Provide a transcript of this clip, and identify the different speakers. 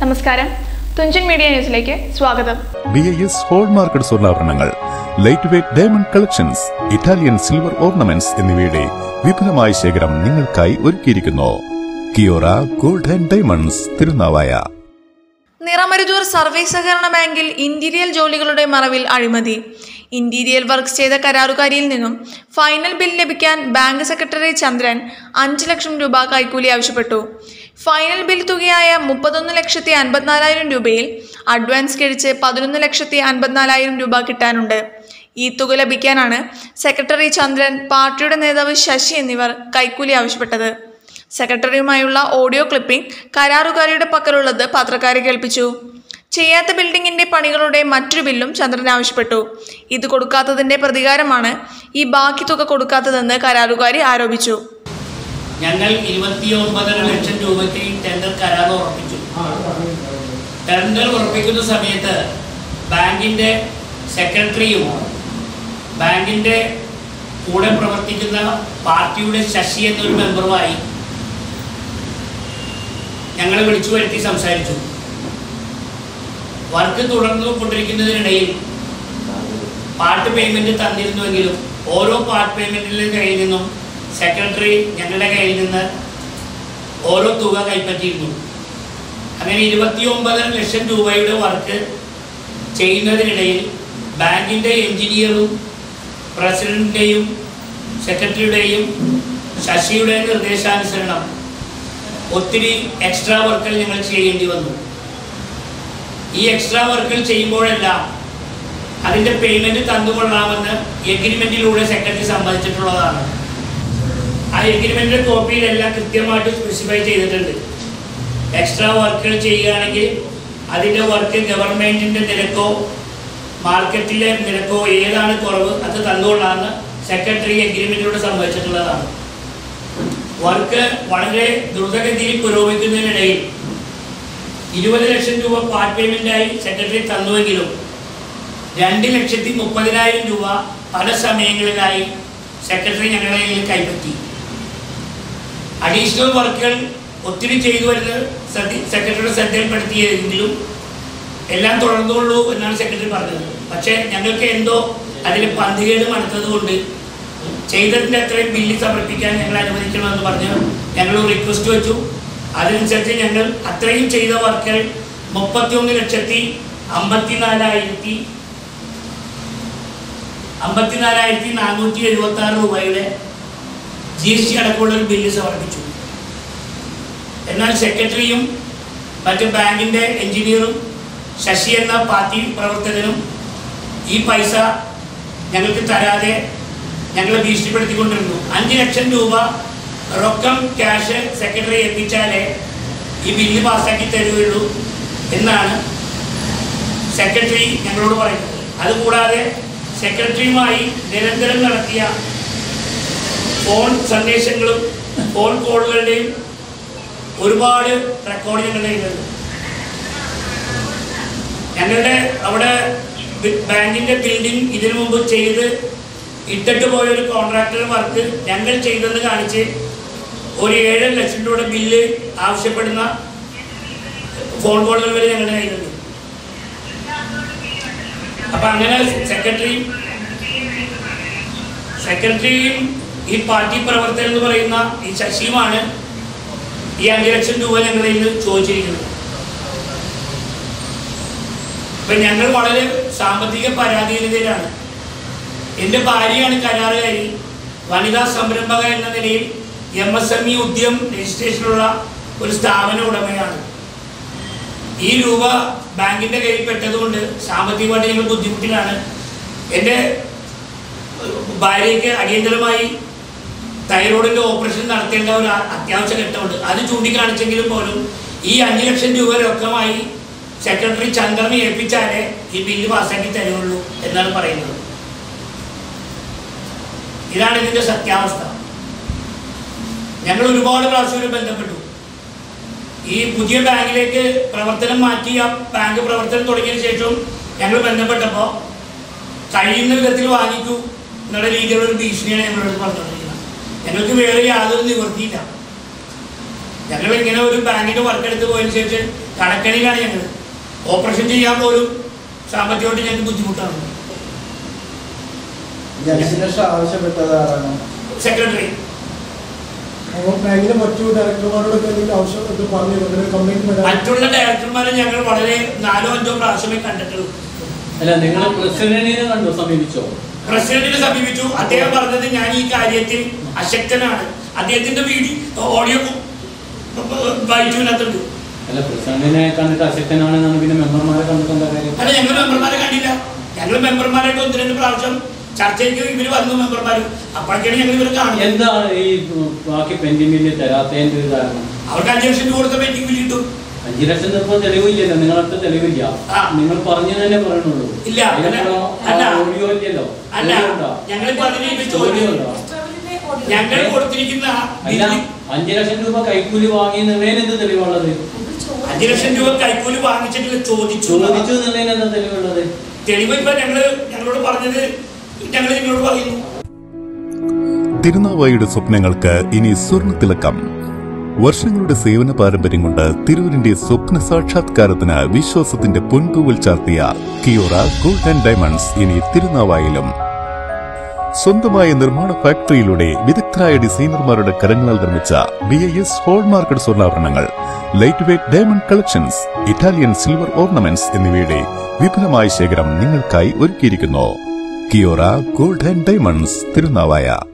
Speaker 1: നമസ്കാരം തുഞ്ചൻ മീഡിയ ന്യൂസിലേക്ക് സ്വാഗതം
Speaker 2: ബി ഐ എസ് ഹോൾമാർക്കഡ് സ്വർണ്ണാഭരണങ്ങൾ light weight diamond collections Italian silver ornaments എന്നിവയുടെ വിപുലമായ ശേഖരം നിങ്ങൾക്കായി ഒരുക്കിയിരിക്കുന്നു Kiora gold and diamonds Thirunavaya
Speaker 3: Niramaruthur service സഹകരണ ബാങ്കിൽ ഇന്റീരിയൽ ജോലികളുടെ മറവിൽ അഴിമതി ഇന്റീരിയൽ വർക്ക്സ് ചെയ്ത കരാറുകാരിയിൽ നിന്നും ഫൈനൽ ബിൽ ലഭിക്കാൻ ബാങ്ക് സെക്രട്ടറി ചന്ദ്രൻ അഞ്ച് ലക്ഷം രൂപ കൈക്കൂലി ആവശ്യപ്പെട്ടു ഫൈനൽ ബിൽ തുകയായ മുപ്പത്തൊന്ന് ലക്ഷത്തി അൻപത്തിനാലായിരം രൂപയിൽ അഡ്വാൻസ് കഴിച്ച് പതിനൊന്ന് ലക്ഷത്തി അൻപത്തിനാലായിരം രൂപ കിട്ടാനുണ്ട് ഈ തുക ലഭിക്കാനാണ് സെക്രട്ടറി ചന്ദ്രൻ പാർട്ടിയുടെ നേതാവ് ശശി എന്നിവർ കൈക്കൂലി ആവശ്യപ്പെട്ടത് സെക്രട്ടറിയുമായുള്ള ഓഡിയോ ക്ലിപ്പിംഗ് കരാറുകാരിയുടെ പക്കലുള്ളത് പത്രക്കാരെ കേൾപ്പിച്ചു ചെയ്യാത്ത ബിൽഡിംഗിന്റെ പണികളുടെ മറ്റൊരു ബില്ലും ചന്ദ്രൻ ആവശ്യപ്പെട്ടു ഇത് കൊടുക്കാത്തതിന്റെ പ്രതികാരമാണ് ഈ ബാക്കി തുക കൊടുക്കാത്തതെന്ന് കരാറുകാരി ആരോപിച്ചു
Speaker 4: ഞങ്ങൾ ഇരുപത്തിയൊമ്പതര ലക്ഷം രൂപയ്ക്ക് ടെൻഡർ കരാർ ഉറപ്പിച്ചു ടെൻഡർ ഉറപ്പിക്കുന്ന സമയത്ത് ബാങ്കിന്റെ സെക്രട്ടറിയും ബാങ്കിന്റെ കൂടെ പ്രവർത്തിക്കുന്ന പാർട്ടിയുടെ ശശി എന്നൊരു മെമ്പറുമായി ഞങ്ങളെ വിളിച്ചു വരുത്തി സംസാരിച്ചു വർക്ക് തുടർന്നു കൊണ്ടിരിക്കുന്നതിനിടയിൽ പാർട്ട് പേയ്മെന്റ് തന്നിരുന്നുവെങ്കിലും ഓരോ പാർട്ട് പേയ്മെന്റിലെ കയ്യിൽ നിന്നും സെക്രട്ടറി ഞങ്ങളുടെ കയ്യിൽ നിന്ന് ഓരോ തുക കൈപ്പറ്റിയിരുന്നു അങ്ങനെ ഇരുപത്തി ഒമ്പതര ലക്ഷം രൂപയുടെ വർക്ക് ചെയ്യുന്നതിനിടയിൽ ബാങ്കിൻ്റെ എഞ്ചിനീയറും പ്രസിഡന്റിൻ്റെയും സെക്രട്ടറിയുടെയും ശശിയുടെയും നിർദ്ദേശാനുസരണം ഒത്തിരി എക്സ്ട്രാ വർക്കുകൾ ഞങ്ങൾ ചെയ്യേണ്ടി വന്നു ഈ എക്സ്ട്രാ വർക്കുകൾ ചെയ്യുമ്പോഴെല്ലാം അതിൻ്റെ പേയ്മെൻറ്റ് തന്നുകൊള്ളാമെന്ന് എഗ്രിമെൻറ്റിലൂടെ സെക്രട്ടറി സമ്മതിച്ചിട്ടുള്ളതാണ് ആ എഗ്രിമെൻറ്റിൻ്റെ കോപ്പിയിലെല്ലാം കൃത്യമായിട്ട് സ്പെസിഫൈ ചെയ്തിട്ടുണ്ട് എക്സ്ട്രാ വർക്കുകൾ ചെയ്യുകയാണെങ്കിൽ അതിൻ്റെ വർക്ക് ഗവൺമെൻറ്റിൻ്റെ നിരക്കോ മാർക്കറ്റിലെ നിരക്കോ ഏതാണ് കുറവ് അത് തന്നുകൊള്ളാമെന്ന് സെക്രട്ടറി എഗ്രിമെൻറ്റിലൂടെ സമ്മതിച്ചിട്ടുള്ളതാണ് വർക്ക് വളരെ ദ്രുതഗതിയിൽ പുരോഗമിക്കുന്നതിനിടയിൽ ഇരുപത് ലക്ഷം രൂപ പാർട്ട് പേയ്മെന്റായി സെക്രട്ടറി തന്നുവെങ്കിലും രണ്ട് ലക്ഷത്തി മുപ്പതിനായിരം രൂപ പല സമയങ്ങളിലായി സെക്രട്ടറി ഞങ്ങളുടെ കയ്യിൽ കൈപ്പറ്റി അഡീഷണൽ വർക്കുകൾ ഒത്തിരി ചെയ്തു വരുന്ന ശ്രദ്ധ- സെക്രട്ടറിയുടെ ശ്രദ്ധയിൽപ്പെടുത്തിയെങ്കിലും എല്ലാം തുടർന്നുള്ളൂ എന്നാണ് സെക്രട്ടറി പറഞ്ഞത് പക്ഷേ ഞങ്ങൾക്ക് എന്തോ അതിൽ പന്തികേട് മണത്തത് കൊണ്ട് ചെയ്തതിൻ്റെ അത്രയും ബില്ല് സമർപ്പിക്കാൻ ഞങ്ങൾ അനുവദിക്കണമെന്ന് പറഞ്ഞ് ഞങ്ങൾ റിക്വസ്റ്റ് വെച്ചു അതനുസരിച്ച് ഞങ്ങൾ അത്രയും ചെയ്ത വർക്കുകൾ മുപ്പത്തിയൊന്ന് ലക്ഷത്തി അമ്പത്തിനാലായിരത്തി അമ്പത്തിനാലായിരത്തി നാനൂറ്റി എഴുപത്തി ആറ് രൂപയുടെ ജി എസ് ടി അടക്കമുള്ള ഒരു ബില്ല് സമർപ്പിച്ചു എന്നാൽ സെക്രട്ടറിയും മറ്റ് ബാങ്കിൻ്റെ എഞ്ചിനീയറും ശശി എന്ന പാർട്ടി പ്രവർത്തകനും ഈ പൈസ ഞങ്ങൾക്ക് തരാതെ ഞങ്ങളെ ഭീഷണിപ്പെടുത്തിക്കൊണ്ടിരുന്നു അഞ്ച് ലക്ഷം രൂപ റൊക്കം ക്യാഷ് സെക്രട്ടറി എത്തിച്ചാലേ ഈ ബില്ല് പാസ്സാക്കി തരുകയുള്ളൂ എന്നാണ് സെക്രട്ടറി ഞങ്ങളോട് പറയുന്നത് അതുകൂടാതെ സെക്രട്ടറിയുമായി നിരന്തരം നടത്തിയ ഫോൺ സന്ദേശങ്ങളും ഫോൺ കോളുകളുടെയും ഒരുപാട് റെക്കോർഡ് ഞങ്ങളുടെ കയ്യിലുണ്ട് ഞങ്ങളുടെ അവിടെ ബി- ബാങ്കിന്റെ ബിൽഡിംഗ് ഇതിനു മുമ്പ് ചെയ്ത് ഇട്ടിട്ട് പോയ ഒരു കോൺട്രാക്ടർ വർക്ക് ഞങ്ങൾ ചെയ്തെന്ന് കാണിച്ച് ഒരു ഏഴ് ലക്ഷം രൂപയുടെ ബില്ല് ആവശ്യപ്പെടുന്ന ഫോൺ കോളുകൾ വരെ ഞങ്ങളുടെ കയ്യിലുണ്ട് അപ്പൊ അങ്ങനെ സെക്രട്ടറി സെക്രട്ടറിയും ഈ പാർട്ടി പ്രവർത്തകൻ എന്ന് പറയുന്ന ഈ ശശിയുമാണ് ഈ അഞ്ച് ലക്ഷം രൂപ ഞങ്ങളുടെ കയ്യിൽ നിന്ന് ചോദിച്ചിരിക്കുന്നത് ഇപ്പൊ ഞങ്ങൾ വളരെ സാമ്പത്തിക പരാധീനതയിലാണ് എൻ്റെ ഭാര്യയാണ് കരാറുകാരി വനിതാ സംരംഭക എന്ന നിലയിൽ M S M E Udyam രജിസ്ട്രേഷനുള്ള ഒരു സ്ഥാപന ഉടമയാണ് ഈ രൂപ ബാങ്കിന്റെ കയ്യിൽ പെട്ടതുകൊണ്ട് സാമ്പത്തികമായിട്ട് ഞങ്ങൾ ബുദ്ധിമുട്ടിലാണ് എൻ്റെ ഭാര്യയ്ക്ക് അടിയന്തരമായി തൈറോയിഡിന്റെ ഓപ്പറേഷൻ നടത്തേണ്ട ഒരു ആ- അത്യാവശ്യ ഘട്ടമുണ്ട് അത് ചൂണ്ടിക്കാണിച്ചെങ്കിലും പോലും ഈ അഞ്ച് ലക്ഷം രൂപ രൊക്കമായി സെക്രട്ടറി ചന്ദ്രനെ ഏൽപ്പിച്ചാലേ ഈ ബില്ല് പാസ്സാക്കി തരുള്ളൂ എന്നാണ് പറയുന്നത് ഇതാണ് ഇതിന്റെ സത്യാവസ്ഥ ഞങ്ങൾ ഒരുപാട് പ്രാവശ്യം ബന്ധപ്പെട്ടു ഈ പുതിയ ബാങ്കിലേക്ക് പ്രവർത്തനം മാറ്റി ആ ബാങ്ക് പ്രവർത്തനം തുടങ്ങിയതിന് ശേഷം ഞങ്ങൾ ബന്ധപ്പെട്ടപ്പോൾ കഴിയുന്ന വിധത്തിൽ വാങ്ങിക്കൂ എന്നുള്ള രീതിയിലുള്ള ഒരു ഭീഷണിയാണ് ഞങ്ങളോട് പറഞ്ഞുകൊണ്ടിരിക്കുന്നത് ഞങ്ങൾക്ക് വേറെ യാതൊരു നിവൃത്തിയില്ല ഞങ്ങൾ ഇങ്ങനെ ഒരു ബാങ്കിന്റെ വർക്ക് എടുത്ത് പോയതിനു ശേഷം കടക്കണിയിലാണ് ഞങ്ങൾ ഓപ്പറേഷൻ ചെയ്യാൻ പോലും സാമ്പത്തികമായിട്ട് ഞങ്ങൾക്ക് ബുദ്ധിമുട്ടാണ്
Speaker 5: ജലസംരക്ഷ ആവശ്യപ്പെട്ടത് ആരാണ്
Speaker 4: സെക്രട്ടറി
Speaker 6: അപ്പോൾ ബാങ്കിലെ മറ്റു ഡയറക്ടർമാരോടൊക്കെ എന്തെങ്കിലും ആവശ്യം ഇത് പറഞ്ഞു അങ്ങനെ കംപ്ലൈന്റ് വരാൻ
Speaker 4: മറ്റുള്ള ഡയറക്ടർമാരെ ഞങ്ങൾ വളരെ നാലോ അഞ്ചോ പ്രാവശ്യമേ കണ്ടിട്ടുള്ളൂ
Speaker 7: അല്ല നിങ്ങൾ പ്രസിഡന്റിനെ കണ്ടോ സമീപിച്ചോ
Speaker 4: പ്രസിഡന്റിനെ സമീപിച്ചു അദ്ദേഹം പറഞ്ഞത് ഞാൻ ഈ കാര്യത്തിൽ അശക്തനാണ് അദ്ദേഹത്തിന്റെ വീഡിയോ ഓഡിയോ വായിച്ചുവിനകത്തുണ്ട്
Speaker 7: അല്ല പ്രസിഡന്റിനെ കണ്ടിട്ട് അശക്തനാണെന്നാണ് പിന്നെ മെമ്പർമാരെ കണ്ടിട്ട് എന്താ കാര്യം
Speaker 4: അല്ല ഞങ്ങൾ മെമ്പർമാരെ കണ്ടില്ല ഞങ്ങൾ മെമ്പർമാരായിട്ട് ഒന്ന് രണ്ട് പ്രാവശ്യം ചർച്ചയ്ക്ക് ഇവര് വന്നു മെമ്പർമാർ അപ്പോഴൊക്കെയാണ് ഞങ്ങൾ ഇവരെ കാണുന്നത്
Speaker 7: എന്താണ് ഈ ഉം, ബാക്കി പെൻഡിംഗ് ബില്ല് തരാത്തതിന്റെ ഒരു കാരണം
Speaker 4: അവർക്ക് അഞ്ച് ലക്ഷം രൂപ കൊടുത്ത പെൻഡിങ് ബില്ല് കിട്ടും
Speaker 7: അഞ്ചു ലക്ഷം ഇപ്പൊ തെളിവില്ലല്ലോ നിങ്ങളടുത്ത് തെളിവില്ല
Speaker 4: ആ.
Speaker 7: നിങ്ങൾ പറഞ്ഞു തന്നെ പറയണുള്ളൂ
Speaker 4: ഇല്ല,
Speaker 7: അതിനപ്പുറം
Speaker 4: അല്ല.
Speaker 7: ആ ഓഡിയോ ഇല്ലല്ലോ
Speaker 4: അല്ല
Speaker 7: ഓഡിയോ ഉണ്ടോ?
Speaker 4: ഞങ്ങളിപ്പോ അതിന് ഇത്
Speaker 7: ഓഡിയോ
Speaker 4: ചോദിച്ചു
Speaker 7: ഉണ്ടോ?
Speaker 4: ഞങ്ങൾ കൊടുത്തിരിക്കുന്ന
Speaker 7: അല്ല
Speaker 4: ബില്ല്
Speaker 7: അഞ്ചു ലക്ഷം രൂപ കൈക്കൂലി വാങ്ങി എന്നുള്ളതിന് എന്ത് തെളിവുള്ളത്
Speaker 4: അഞ്ച് ലക്ഷം രൂപ കൈക്കൂലി വാങ്ങിച്ചിട്ടില്ല ചോദിച്ചു
Speaker 7: ചോദിച്ചു എന്നുള്ളതിന് എന്താ തെളിവുള്ളത്
Speaker 4: തെളിവ് ഇപ്പൊ ഞങ്ങള് ഞങ്ങളോട് പറഞ്ഞത് ഞങ്ങൾ നിങ്ങളോട് പറയുന്നു
Speaker 2: തിരുനാവായിയുടെ സ്വപ്നങ്ങൾക്ക് ഇനി സ്വർണ്ണ തിളക്കം വർഷങ്ങളുടെ സേവന പാരമ്പര്യം കൊണ്ട് തിരൂരിന്റെ സ്വപ്ന സാക്ഷാത്കാരത്തിന് വിശ്വാസത്തിന്റെ പൊൻതൂവൽ ചാർത്തിയ കിയോറ ഗോൾഡ് ആൻഡ് ഡയമണ്ട്സ് ഇനി തിരുനാവായിലും സ്വന്തമായ നിർമ്മാണ ഫാക്ടറിയിലൂടെ വിദഗ്ധരായ ഡിസൈനർമാരുടെ കരങ്ങളാൽ നിർമ്മിച്ച ബി ഐ എസ് ഹോൾമാർക്കറ്റ് സ്വർണ്ണാഭരണങ്ങൾ light weight diamond collections Italian silver ornaments എന്നിവയുടെ വിപുലമായ ശേഖരം നിങ്ങൾക്കായി ഒരുക്കിയിരിക്കുന്നു Kiora gold and diamonds Thirunavaya